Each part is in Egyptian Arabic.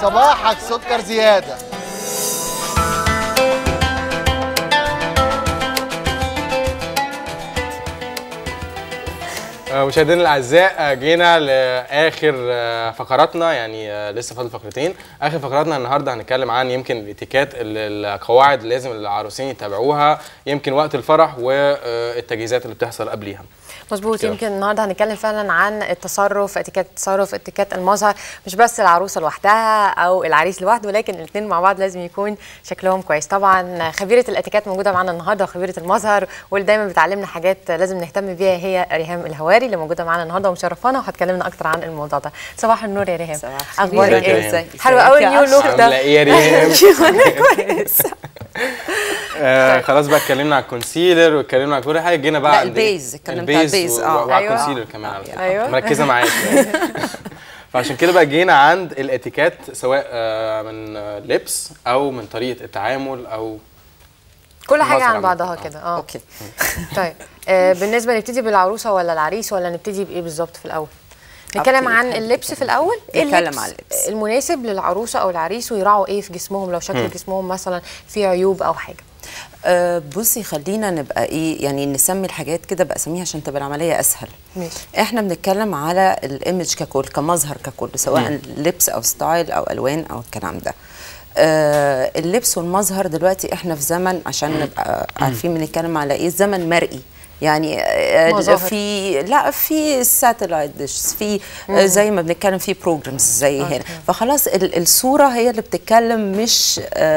صباحك سكر زياده آه، مشاهدينا الاعزاء آه، جينا لاخر آه، فقراتنا يعني آه، لسه فاضل فقرتين اخر فقراتنا النهارده هنتكلم عن يمكن الاتيكات ال- القواعد اللي لازم العروسين يتابعوها يمكن وقت الفرح والتجهيزات اللي بتحصل قبليها مظبوط كده. يمكن النهارده هنتكلم فعلا عن التصرف اتيكيت التصرف اتيكيت المظهر مش بس العروسه لوحدها او العريس لوحده ولكن الاثنين مع بعض لازم يكون شكلهم كويس طبعا خبيره الاتيكيت موجوده معانا النهارده وخبيره المظهر واللي دايما بتعلمنا حاجات لازم نهتم بيها هي ريهام الهواري اللي موجوده معانا النهارده ومشرفانا وهتكلمنا اكتر عن الموضوع ده صباح النور يا ريهام صباح الخير. اخبارك ازيك يا ايه ريهام؟ حلو قوي النيو لوك عامله ده ايه يا ريهام كويس آه خلاص بقى اتكلمنا على الكونسيلر واتكلمنا على كل حاجه جينا بقى لا، عند إيه؟ البيز، اتكلمت على البيز، و- اه. وعلى أيوة. الكونسيلر كمان على فكره أيوة. مركزه معايا شوية. فعشان كده بقى جينا عند الاتيكيت سواء آه، من آه، لبس او من طريقه التعامل او كل حاجه المظهر عن عامة. بعضها آه. كده اه اوكي طيب آه بالنسبه نبتدي بالعروسه ولا العريس ولا نبتدي بايه بالظبط في الاول نتكلم أوكي، عن نحب اللبس في الاول ايه نتكلم اللبس عن اللبس. المناسب للعروسه او العريس ويراعوا ايه في جسمهم لو شكل جسمهم مثلا فيه عيوب او حاجه أه بصي خلينا نبقى ايه يعني نسمي الحاجات كده باساميها عشان تبقى العمليه اسهل ماشي. احنا بنتكلم على الايمج ككل كمظهر ككل سواء لبس او ستايل او الوان او الكلام ده آه اللبس والمظهر دلوقتي احنا في زمن عشان نبقى عارفين بنتكلم على ايه زمن مرئي يعني آه، مظاهر. في لا في ساتلايت ديشز في آه، زي ما بنتكلم في بروجرامز زي هنا فخلاص ال- الصوره هي اللي بتتكلم مش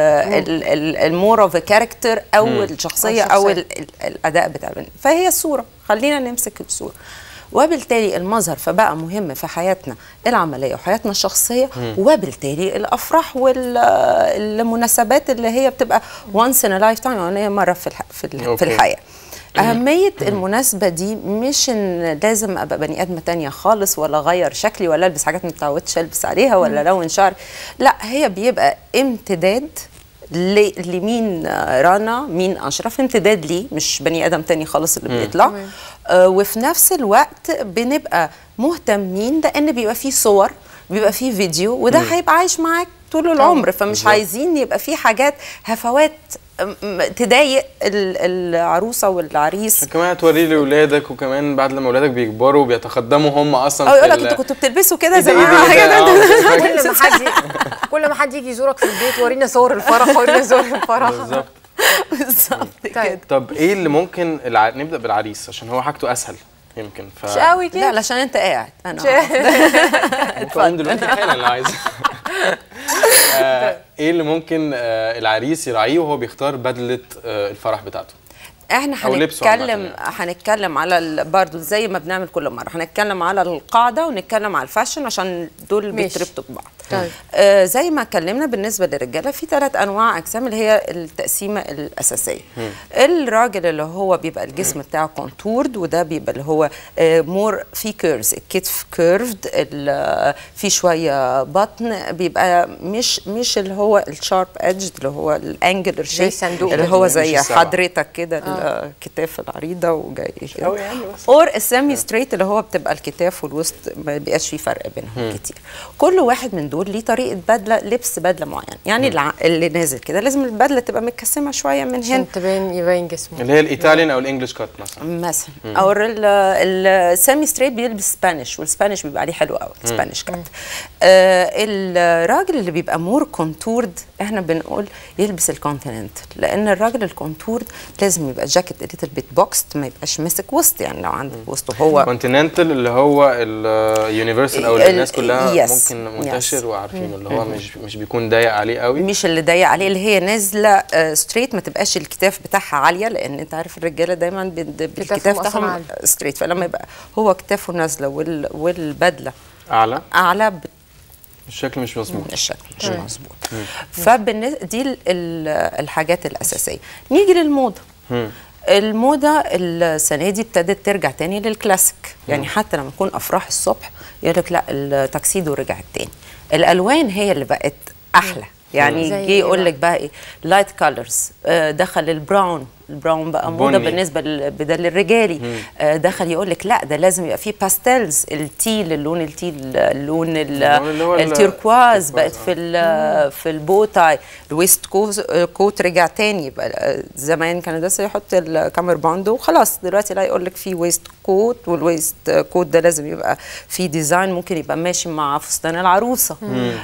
المور اوف كاركتر او الشخصيه او الشخصية. ال- ال- الاداء بتاع البنت فهي الصوره خلينا نمسك الصوره وبالتالي المظهر فبقى مهم في حياتنا العمليه وحياتنا الشخصيه وبالتالي الافراح والمناسبات اللي هي بتبقى وانس ان لايف تايم يعني هي مره في الح- في ال- في أوكي. الحياه أهمية المناسبة دي مش إن لازم أبقى بني آدمة تانية خالص ولا أغير شكلي ولا ألبس حاجات ما متعودتش ألبس عليها ولا لون شعري لا هي بيبقى امتداد ل- لمين آه، رنا مين أشرف امتداد ليه مش بني آدم تاني خالص اللي بيطلع آه وفي نفس الوقت بنبقى مهتمين لأن بيبقى فيه صور بيبقى فيه فيديو وده هيبقى عايش معاك طول العمر فمش بالظبط. عايزين يبقى فيه حاجات هفوات م- م- تضايق ال- العروسه والعريس عشان كمان هتوريه لاولادك وكمان بعد لما اولادك بيكبروا بيتقدموا هم اصلا او في يقول لك ال- انتوا كنتوا بتلبسوا كده إيه ده، إيه زمان ده، إيه حاجة ده؟ ده- آه، كل ما حد كل ما حد يجي يزورك في البيت ورينا صور الفرح ورينا صور الفرح بالظبط بالظبط كده طيب طب ايه اللي ممكن الع... نبدا بالعريس عشان هو حاجته اسهل يمكن ف مش قوي لا كده علشان انت قاعد انا ممكن اقوم دلوقتي حالا لو عايز آه، ايه اللي ممكن آه، العريس يراعيه وهو بيختار بدله آه، الفرح بتاعته احنا أو لبسه عامة هنتكلم يعني. هنتكلم على ال- برضو زي ما بنعمل كل مره هنتكلم على القاعده ونتكلم على الفاشن عشان دول ماشي. بيتربطوا ببعض طيب. آه زي ما اتكلمنا بالنسبه للرجاله في ثلاث انواع اجسام اللي هي التقسيمه الاساسيه الراجل اللي هو بيبقى الجسم بتاعه كونتورد وده بيبقى اللي هو مور في كيرفز الكتف كيرفد في شويه بطن بيبقى مش مش اللي هو الشارب ادج اللي هو الانجلر شيب الصندوق اللي كده، هو مش زي السبعة. حضرتك كده الكتاف العريضه وجاي كده أوي يعني بس. اور السيمي ستريت اللي هو بتبقى الكتاف والوسط ما بيبقاش فيه فرق بينهم كتير كل واحد من دول ليه طريقه بدله لبس بدله معينه يعني الع... اللي نازل كده لازم البدله تبقى متكسمه شويه من هنا عشان تبين يبين جسمه اللي هي الايطاليان او الانجليش كات مثلا مثلا او السيمي ستريت بيلبس سبانيش والسبانيش بيبقى عليه حلو قوي سبانيش كات آه الراجل اللي بيبقى مور كونتورد احنا بنقول يلبس الكونتيننت لان الراجل الكونتورد لازم يبقى جاكيت ليتل بيت بوكست ما يبقاش ماسك وسط يعني لو عندك وسط هو كونتيننتال اللي هو اليونيفرسال او اللي ال- الناس كلها yes. ممكن Yes. منتشر وعارفينه اللي هو مش مش بيكون ضايق عليه قوي مش اللي ضيق عليه اللي هي نازله ستريت ما تبقاش الكتاف بتاعها عاليه لان انت عارف الرجاله دايما بال- بالكتاف أصلاً بتاعهم عالي. ستريت فلما يبقى هو كتافه نازله وال والبدله اعلى اعلى بت- الشكل مش مظبوط الشكل مش مظبوط فبالنسبه دي ال- ال- الحاجات الاساسيه نيجي للموضه الموضه السنه دي ابتدت ترجع تاني للكلاسيك يعني حتى لما يكون افراح الصبح يقول لك لا التكسيدو رجعت تاني الالوان هي اللي بقت احلى يعني زي جه إيه يقول بقى؟ لك بقى ايه لايت كولرز دخل البراون البراون بقى موضه بني. بالنسبه للبدل الرجالي آه دخل يقول لك لا ده لازم يبقى فيه باستلز التيل اللون التيل اللون ال- اللون اللي هو ال- التيركواز بقت التيركواز، في ال- في البوتاي الويست كوز- كوت رجع تاني بقى زمان كان بس يحط الكامر باند وخلاص دلوقتي لا يقول لك في ويست كوت والويست كوت ده لازم يبقى في ديزاين ممكن يبقى ماشي مع فستان العروسه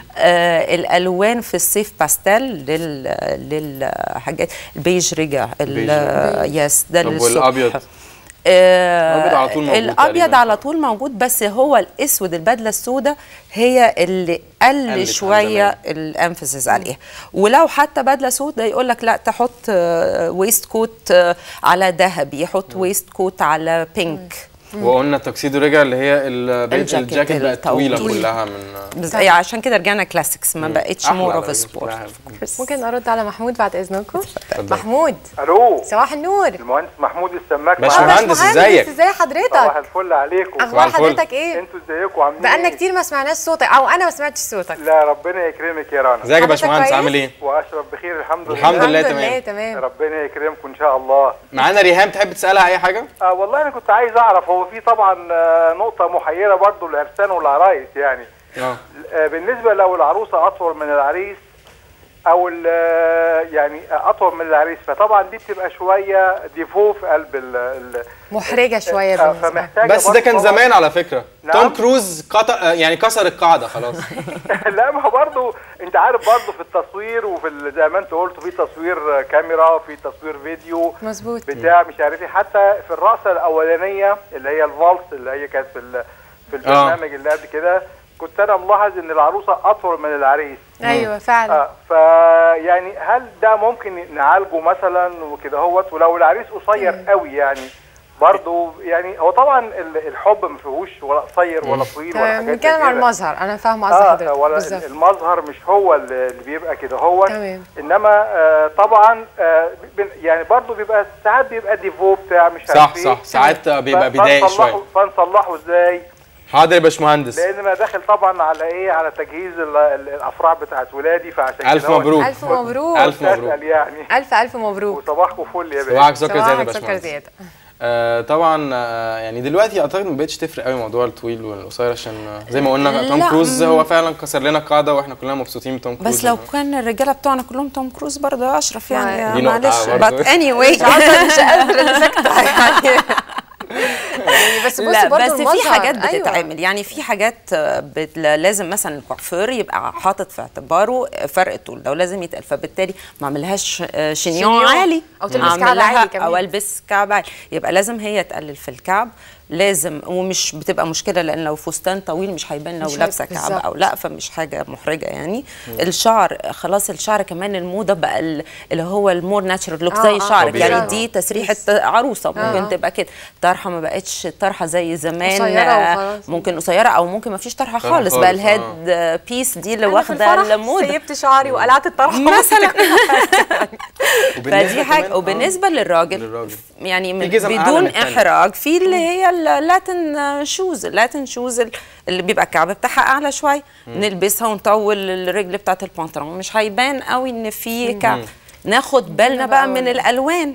آه الالوان في الصيف باستيل لل للحاجات البيج رجع ال- يس ده طب للصبح. والأبيض؟ آه الأبيض على طول موجود الابيض تقريباً. على طول موجود بس هو الاسود البدله السوداء هي اللي قل قلت عن شويه الامفاسيس عليها ولو حتى بدله سوداء يقول لك لا تحط ويست كوت على ذهبي يحط ويست كوت على بينك وقلنا التوكسيدو رجع اللي هي ال- الجاكيت الجاكيت بقت طويله الطويل. كلها من بس يعني عشان كده رجعنا كلاسيكس ما بقتش أحلى مور على اوف فكرة سبورت شكلها. ممكن ارد على محمود بعد اذنكم اتفضل. محمود الو صباح النور المهندس محمود السماك باش آه، معاك. مهندس، باشمهندس، ازيك؟ ازاي صباح حضرتك الفل عليكم اخبار الفل. حضرتك ايه انتوا ازيكم عاملين بقالنا إيه؟ كتير ما سمعناش صوتك او انا ما سمعتش صوتك لا ربنا يكرمك يا رنا ازيك يا حضرتك باشمهندس كويس؟ عامل ايه؟ واشرف بخير الحمد لله الحمد لله الحمد تمام. لله تمام ربنا يكرمكم ان شاء الله معانا ريهام تحب تسالها اي حاجه؟ آه والله انا كنت عايز اعرف هو في طبعا آه، نقطه محيره برضو للعرسان والعرايس يعني اه آه، بالنسبه لو العروسه اطول من العريس او ال- آه، يعني اطول من العريس فطبعا دي بتبقى شويه ديفو في قلب ال ال- محرجه شويه آه، بالنسبه فمحتاجه بس ده برضو كان طبعاً- زمان على فكره نعم. توم كروز قطع يعني كسر القاعده خلاص لا ما هو برضه انت عارف برضه في التصوير وفي ال- زي ما انت قلت في تصوير كاميرا في تصوير فيديو مظبوط بتاع مش عارف ايه حتى في الرقصه الاولانيه اللي هي الفالس اللي هي كانت في ال- في البرنامج اللي قبل كده كنت انا ملاحظ ان العروسه اطول من العريس ايوه فعلا آه ف يعني هل ده ممكن نعالجه مثلا وكده هوت ولو العريس قصير قوي يعني برضه يعني هو طبعا ال- الحب ما فيهوش ولا قصير ولا طويل ولا تمام حاجات زي بنتكلم عن كده. المظهر انا فاهمه قصد اه حضرتك ولا بالظبط المظهر مش هو اللي اللي بيبقى كده هو تمام. انما آه طبعا آه بن- يعني برضه بيبقى ساعات بيبقى ديفو بتاع مش صح عارف ايه صح ساعات بيبقى ف- بدايه فنصلحه- شويه فنصلحه ازاي حاضر يا باشمهندس لان انا داخل طبعا على ايه على تجهيز ال- ال- الافراح بتاعت ولادي فعشان ألف كده هو مبروك. الف مبروك ألف مبروك. أسأل يعني الف الف مبروك وصباحكم فل يا باشا صباحك سكر زياده يا صباحك سكر باشمهندس زياده آه طبعا آه يعني دلوقتي اعتقد ما بقتش تفرق قوي موضوع الطويل والقصير عشان آه، زي ما قلنا توم لا، كروز هو فعلا كسر لنا القاعده واحنا كلنا مبسوطين بتوم كروز بس لو كان الرجاله بتوعنا كلهم توم كروز برضه يا اشرف دي يعني نقطة معلش برضه. بس اني واي مش عارفه مش قادره انا ساكته يعني يعني بس بصي لا برضه بس في المظهر. حاجات أيوة. بتتعمل يعني في حاجات آه، بت... لازم مثلا الكوافير يبقى حاطط في اعتباره فرق الطول ده ولازم يتقل فبالتالي ما اعملهاش آه، شنيون شنيون. عالي أو تلبس أعمل كعب لها- عالي كمان. او البس كعب عالي يبقى لازم هي تقلل في الكعب لازم ومش بتبقى مشكله لان لو فستان طويل مش هيبان لو مش لابسه هيبقى كعب او بالظبط. لا فمش حاجه محرجه يعني الشعر خلاص الشعر كمان الموضه بقى ال- اللي هو المور ناتشرال لوك آه، زي آه، شعرك طبيعي. يعني دي تسريحه عروسه ممكن آه. تبقى كده طرحه ما بقتش طرحه زي زمان قصيرة آه، وخلاص. ممكن قصيره او ممكن ما فيش طرحه طرحة خالص بقى خالص، الهيد آه. آه، بيس دي اللي أنا في واخده الفرح الموضه سيبت شعري وقلعت الطرحه مثلا وبالنسبة فدي حاجه كمان- آه. وبالنسبه للراجل للراجل. يعني من في جزم أعلى بدون من التانية. احراج في اللي هي اللاتن شوز اللاتن شوز اللي بيبقى الكعب بتاعها اعلى شويه نلبسها ونطول الرجل بتاعت البنطلون مش هيبان قوي ان في كعب ناخد بالنا بقى من الالوان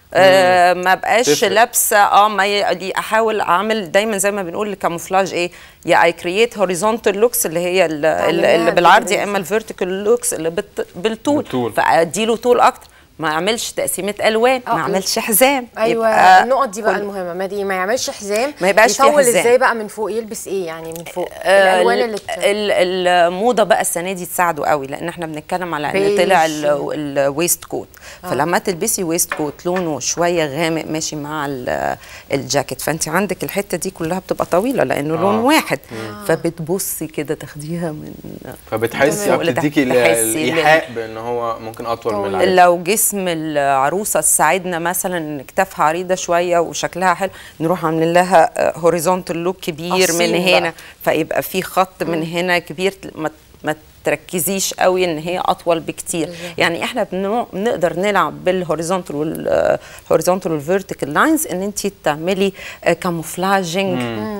آه ما بقاش تفرق. لابسه اه ما ي- احاول اعمل دايما زي ما بنقول الكاموفلاج ايه يا اي كرييت هوريزونتال لوكس اللي هي ال- ال- تعمليها اللي بالعرض يا بالبريز. اما الفيرتيكال لوكس اللي بت- بالطول بالطول. فاديله طول اكتر ما اعملش تقسيمه الوان آه. ما اعملش حزام ايوه يبقى النقط دي بقى كل- المهمه ما دي ما يعملش حزام ما يبقاش فيها يطول حزام. ازاي بقى من فوق يلبس ايه يعني من فوق آه، الالوان اللي ت- ال- الموضه بقى السنه دي تساعده قوي لان احنا بنتكلم على ان بيج. طلع ال- الويست كوت فلما تلبسي ويست كوت لونه شويه غامق ماشي مع ال- الجاكيت فانت عندك الحته دي كلها بتبقى طويله لانه لون واحد فبتبصي كده تاخديها من فبتحسي تمام. بتديكي ال- تحسي الايحاء بان هو ممكن اطول من طويل. العادي لو جسم العروسه ساعدنا مثلا ان كتافها عريضه شويه وشكلها حلو نروح عاملين لها هوريزونتال لوك كبير من قصيم هنا بقى. فيبقى في خط من هنا كبير ما ما تركزيش قوي ان هي اطول بكتير يعني احنا بنو- بنقدر نلعب بالهوريزونتال والهوريزونتال والفيرتيكال لاينز ان انت تعملي كاموفلاجنج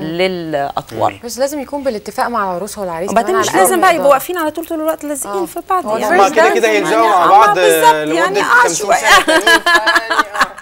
للاطوال بس لازم يكون بالاتفاق مع العروسه والعريس وبعدين كمان مش على لازم أول بقى يبقوا الإدارة. واقفين على طول طول الوقت لازقين آه. في بعض هو يعني الفيرست هما كده كده دانس يلزقوا يعني مع آه، بعض بالظبط، لمده يعني آه 50 شوية. سنه تانيين، فيعني آه.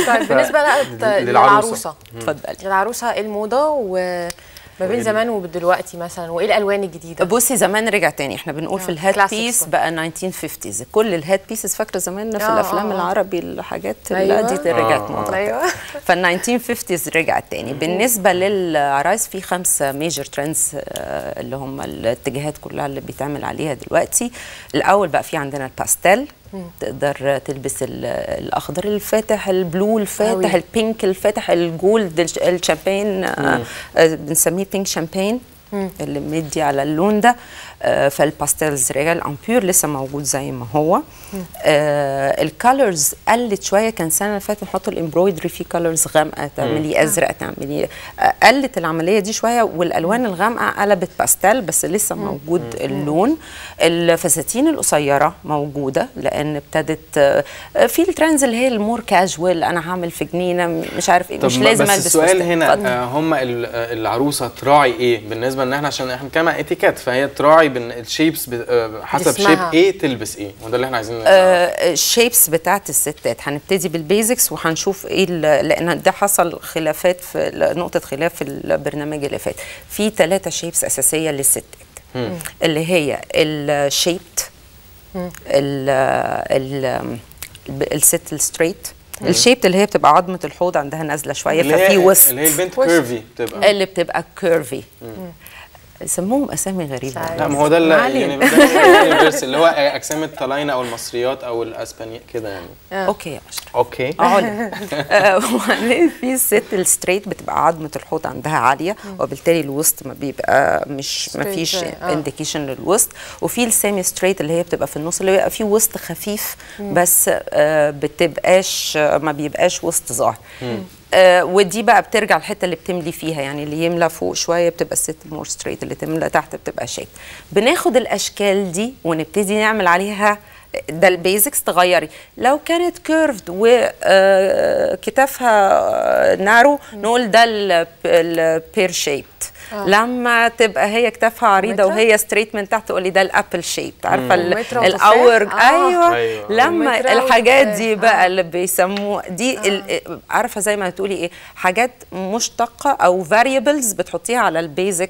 طيب بالنسبه بقى للعروسة. للعروسه اتفضلي العروسه الموضه وما بين زمان ودلوقتي مثلا وايه الالوان الجديده بصي زمان رجع تاني احنا بنقول في الهات classics بيس برضه. بقى 1950s كل الهات بيسز فاكره زمان في آه، الافلام آه. العربي الحاجات أيوة. لا دي رجعت آه، موضه ايوه فال 1950s رجعت تاني بالنسبه للعرايس في خمسه ميجر ترندز اللي هم الاتجاهات كلها اللي بيتعمل عليها دلوقتي الاول بقى في عندنا الباستيل تقدر تلبس ال- الاخضر الفاتح البلو الفاتح أوي. البينك الفاتح الجولد الش- الشامبين آه، آه، بنسميه بينك شامبين اللي مدي على اللون ده آه، فالباستيلز رجع الامبير لسه موجود زي ما هو آه الكالرز قلت شويه كان السنه اللي فاتت نحط الامبرويدري فيه كالرز غامقه تعملي ازرق تعملي آه قلت العمليه دي شويه والالوان الغامقه قلبت باستيل بس لسه موجود اللون الفساتين القصيره موجوده لان ابتدت آه، في الترندز اللي هي المور كاجوال انا هعمل في جنينه مش عارف ايه طب مش ما- لازم بس البس السؤال فستان. هنا اتفضل. آه هم ال- آه، العروسه تراعي ايه بالنسبه ان احنا عشان احنا بنتكلم عن اتيكيت فهي تراعي بين الشيبس ب- آه، حسب شيب جسمها. ايه تلبس ايه وده اللي احنا عايزين الشيبس بتاعت الستات هنبتدي بالبيزكس وهنشوف ايه ال- لان ده حصل خلافات في نقطه خلاف في البرنامج اللي فات في ثلاثه شيبس اساسيه للستات اللي هي الشيبت ال ال الست الستريت الشيبت اللي هي بتبقى عظمه الحوض عندها نازله شويه اللي ففي هي وسط اللي هي البنت وسط. كيرفي بتبقى اللي بتبقى كيرفي سموهم اسامي غريبه عارفة. لا ما هو ده اللي ما علينا. يعني ده اليونيفرس اللي هو اجسام الطلاينه او المصريات او الاسبانيات كده يعني اوكي يا اشرف اوكي عليا آه، وبعدين في الست الستريت بتبقى عظمه الحوض عندها عاليه وبالتالي الوسط ما بيبقى مش ما Straight فيش شوية، آه. انديكيشن للوسط وفي السيمي ستريت اللي هي بتبقى في النص اللي بيبقى فيه وسط خفيف بس آه، بتبقاش آه، ما بيبقاش وسط ظاهر آه ودي بقى بترجع الحته اللي بتملي فيها يعني اللي يملى فوق شويه بتبقى الست مور ستريت اللي تملى تحت بتبقى شيب بناخد الاشكال دي ونبتدي نعمل عليها ده البيزكس تغيري لو كانت كيرفد وكتافها نارو نقول ده البير شيبت لما تبقى هي كتافها عريضه مترا؟ وهي ستريت من تحت تقولي ده الابل شيب عارفه ال- مترا وتفاح؟ الاور آه. ايوه أيوة. لما مترا الحاجات وتفاح. دي بقى اللي بيسموه دي ال- عارفه زي ما تقولي ايه حاجات مشتقه او فاريبلز بتحطيها على البيزك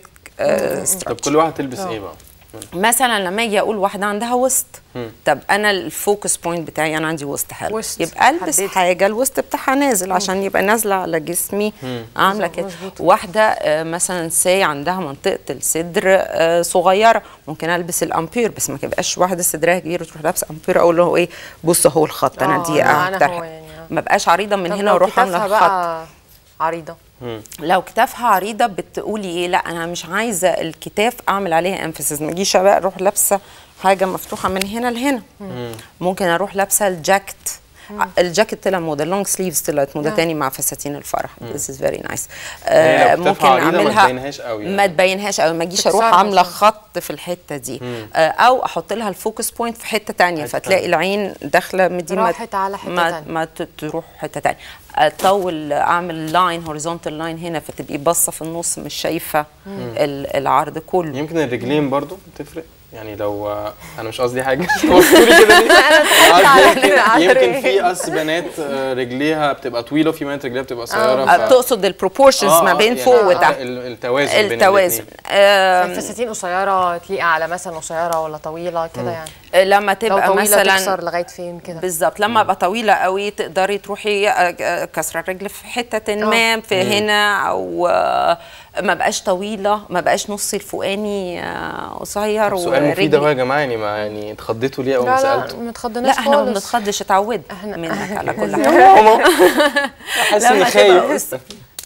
طب كل واحد تلبس ايه بقى مثلا لما اجي اقول واحده عندها وسط طب انا الفوكس بوينت بتاعي انا عندي وسط حلو وسط. يبقى البس حددت. حاجه الوسط بتاعها نازل عشان يبقى نازله على جسمي عامله كده واحده آه، مثلا سي عندها منطقه الصدر آه، صغيره ممكن البس الامبير بس ما تبقاش واحده صدرها كبير وتروح لابسه امبير اقول له ايه بص اهو الخط انا آه، دي أنا اكتر هو حاجة. يعني، آه. ما بقاش عريضه من طب هنا لو واروح كتافها عامله خط بقى عريضه لو كتافها عريضه بتقولي ايه لا انا مش عايزه الكتاف اعمل عليها انفسز ما اجيش بقى اروح لابسه حاجه مفتوحه من هنا لهنا ممكن اروح لابسه الجاكيت الجاكيت طلع موضه اللونج سليفز طلعت موضه تاني مع فساتين الفرح ذس از فيري نايس هي لو كتافها عريضة ما تبينهاش قوي يعني. ما تبينهاش قوي ما اجيش اروح تكسرها عامله صح. خط في الحته دي آه، او احط لها الفوكس بوينت في حته تانية حتة فتلاقي العين داخله دي ما- راحت على حتة ما, تانية. ما ت- تروح حته تانية اطول اعمل لاين هوريزونتال لاين هنا فتبقي باصه في النص مش شايفه ال- العرض كله يمكن الرجلين برضو بتفرق يعني لو آه، انا مش قصدي حاجه بصولي كده ليه؟ قصدي يمكن, على يمكن الرجل. في أس بنات آه، رجليها بتبقى طويله وفي بنات رجليها بتبقى قصيره آه، تقصد البروبورشنز آه، ما آه، بين يعني فوق آه، وتحت ال- التوازن بين التوازن الاتنين. آم، فساتين قصيره تليق على مثلا قصيره ولا طويله كده يعني لما لو تبقى طويله مثلا تكسر لغايه فين كده بالظبط لما ابقى طويله قوي تقدري تروحي آه، آه، كسر الرجل في حته ما في هنا او آه، ما بقاش طويله ما بقاش نصي الفوقاني آه، قصير سؤال مفيد اهو يا ورجلي جماعه يعني ما يعني اتخضيتوا ليه اول ما لا لا سالته ما لا تخضناش احنا ما خالص بنتخضش اتعودنا إحنا- منك على كل حاجه حاسس لما اني تبقى خايف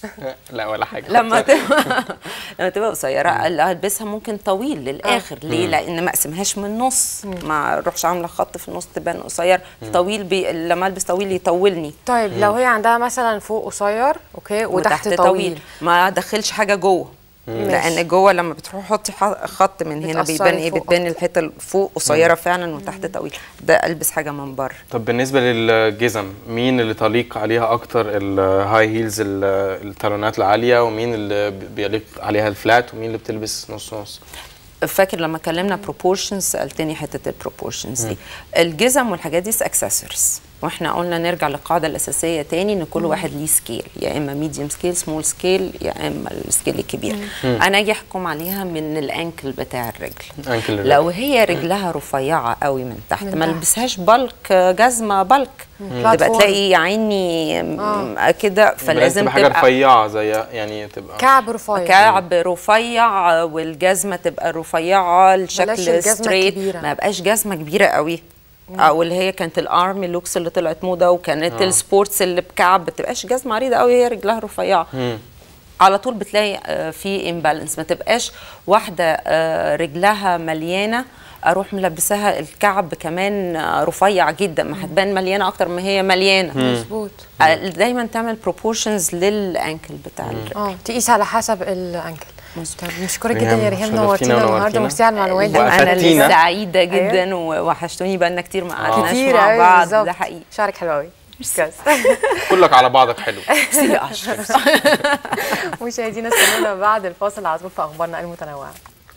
لا ولا حاجه لما تبقى لما تبقى قصيره اللي البسها ممكن طويل للاخر ليه لان ما اقسمهاش من النص ما اروحش عامله خط في النص تبان قصير طويل بي... لما البس طويل يطولني طيب لو هي عندها مثلا فوق قصير اوكي وتحت, طويل, ما ادخلش حاجه جوه لان جوه لما بتروحي حطي ح- خط من هنا بتأثري بيبان ايه فوق بتبان الحته اللي فوق قصيره فعلا وتحت طويل ده البس حاجه من بره طب بالنسبه للجزم مين اللي تليق عليها اكتر الهاي هيلز التالونات العاليه ومين اللي بيليق عليها الفلات ومين اللي بتلبس نص نص فاكر لما اتكلمنا بروبورشنز سالتني حته البروبورشنز دي الجزم والحاجات دي اكسسوارز واحنا قلنا نرجع للقاعده الاساسيه تاني ان كل واحد ليه سكيل يا اما ميديوم سكيل سمول سكيل يا اما السكيل الكبير انا اجي احكم عليها من الانكل بتاع الرجل أنكل الرجل. لو هي رجلها رفيعه قوي من تحت من ما تحت. البسهاش بالك جزمه بالك تبقى بلاتفورم. تلاقي يا عيني م- كده فلازم فلازم تبقى حاجه تبقى رفيعه زي يعني تبقى كعب رفيع كعب رفيع والجزمه تبقى رفيعه بلاش الشكل الجزمة ستريت الكبيرة. ما يبقاش جزمه كبيره قوي او اللي هي كانت الارمي لوكس اللي طلعت موضه وكانت آه. السبورتس اللي بكعب ما تبقاش جزمه عريضه قوي هي رجلها رفيعه على طول بتلاقي آه، في امبالانس ما تبقاش واحده آه، رجلها مليانه اروح ملبساها الكعب كمان آه، رفيع جدا ما هتبان مليانه اكتر ما هي مليانه مظبوط آه، دايما تعمل بروبورشنز للانكل بتاع الرجل اه تقيس على حسب الانكل طب مشكورة جدا ريهام، يا ريهام شرفتينا نورتينا النهارده ونورتينا. ميرسي على المعلومات دي وقفت- انا اللي أفدتينا. سعيده جدا ووحشتوني بقالنا كتير ما قعدناش كتير مع أوي بعض بالظبط. ده حقيقي شعرك حلو قوي كلك على بعضك حلو سيدي اشرف مشاهدينا استنونا بعد الفاصل على طول في اخبارنا المتنوعه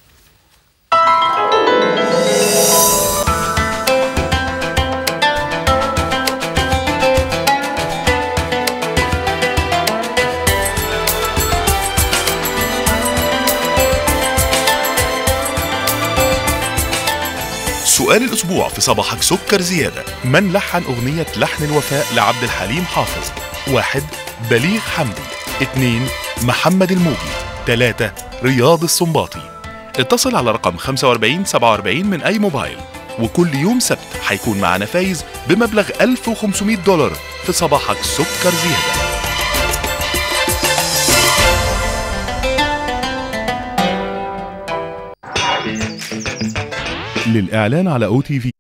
سؤال الأسبوع في صباحك سكر زيادة من لحن أغنية لحن الوفاء لعبد الحليم حافظ واحد بليغ حمدي اتنين محمد الموجي تلاتة رياض السنباطي اتصل على رقم 45 47 من أي موبايل وكل يوم سبت هيكون معنا فايز بمبلغ 1500 دولار في صباحك سكر زيادة للإعلان على أو تي في